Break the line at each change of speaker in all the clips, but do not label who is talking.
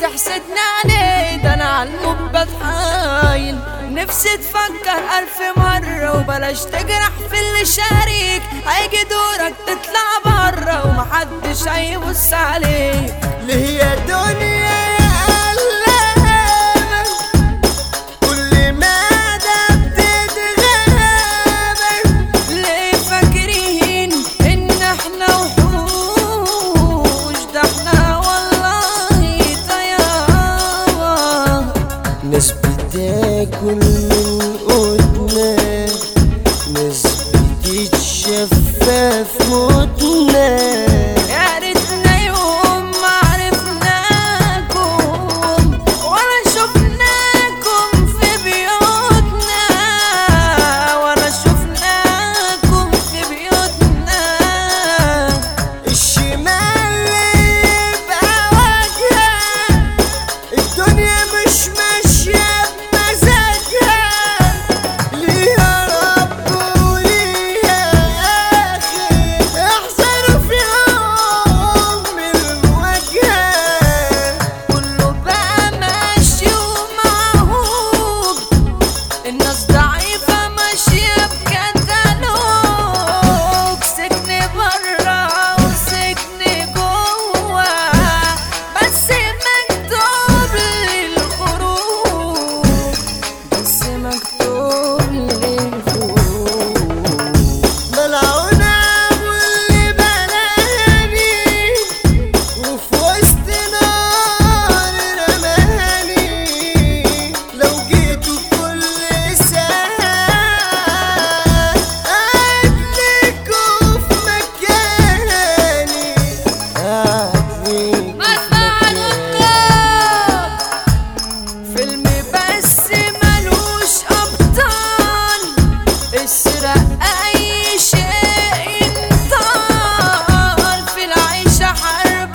تحسدنا عليه ده انا عالموب بتحايل نفسي تفكر ألف مرة وبلاش تجرح في اللي شاريك هيجي دورك تطلع برا ومحدش هيبص عليك
ليه يا دنيا يا قلبك كل مدى بتتغابك
ليه فاكرين ان احنا وحوش ده احنا والله طيارة
ناس بتاكل من قدنا ناس بتتشفى في موتنا
يا ريتنا يوم ما عرفناكم ولا شفناكم في بيوتنا ولا شفناكم في بيوتنا
الشمال يبقى وجهها الدنيا مش ماشية بمزاجها ليها رب وليها آخر احذروا في يوم من المواجهة
كله بقى ماشي ومعهوب الناس ضعيفة ماشية بكتالوج سجن برا وسجن جوا بس مكتوب للخروج بس مكتوب للخروج
ملعونة واللي بلاني وفي وسط نار رماني لو جيتوا كل ساعة أدلكوا في مكاني أدلكوا
مسمع النقاب فيلم بس ملوش أبطال اسرق أي شيء ينطال في العيشة حرب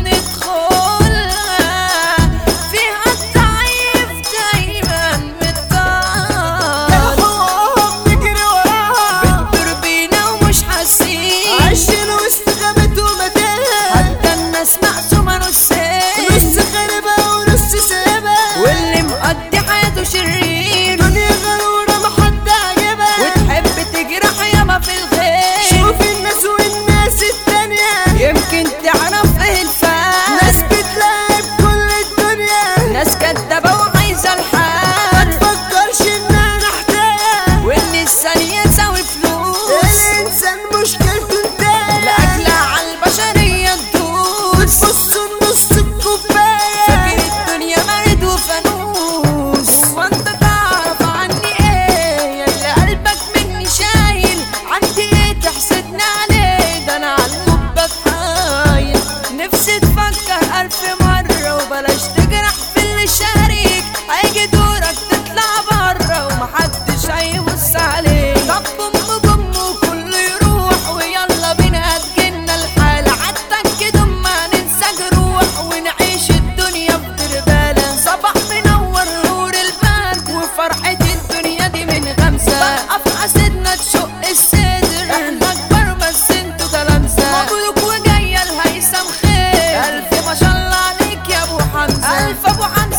بندخلها فيها الضعيف دايما متطال
الحب نجري وراها
بتدور بينا ومش حاسين
عايشين وسط غابة ومتاهة
حتى الناس مقسومة نصين
نص خربة ونص سابة
واللي مقضي حياته شرير
دنيا غرورة محد عجبها
وتحب تجرح ياما في الخير
شوف الناس والناس التانية
يمكن تعرف ايه الفرق
ناس بتلعب كل الدنيا
ناس كدابة وعايزة
ما
الحال
تفكرش انها نحتاجة
وان الثانية تساوي فلوس
الانسان مشكلته انتهى
لأجلها عالبشرية تدوس
بص نص الكوباية
فاكر الدنيا مرد وفانوس هو انت تعرف عني ايه ياللي قلبك مني شايل عندي ايه تحسدني عليه ده انا عالموب بتحايل نفسي تفكر الف مرة وبلاش تجرح في اللي شاريك هيجي دورك تطلع برا ومحدش هيبص عليك طب بوم بوم وكله يروح ويلا بينا هتجينا الحالة عدتك كده ما ننسى جروح ونعيش الدنيا بدربالة صباح منور نور البلد وفرحة الدنيا دي من غمزة بقى حسدنا تشق الصدر احنا كبار بس انتوا تلامذة مبروك وجاية الهيثم خير ألف ما شاء الله عليك يا أبو حمزة ألف أبو حمزة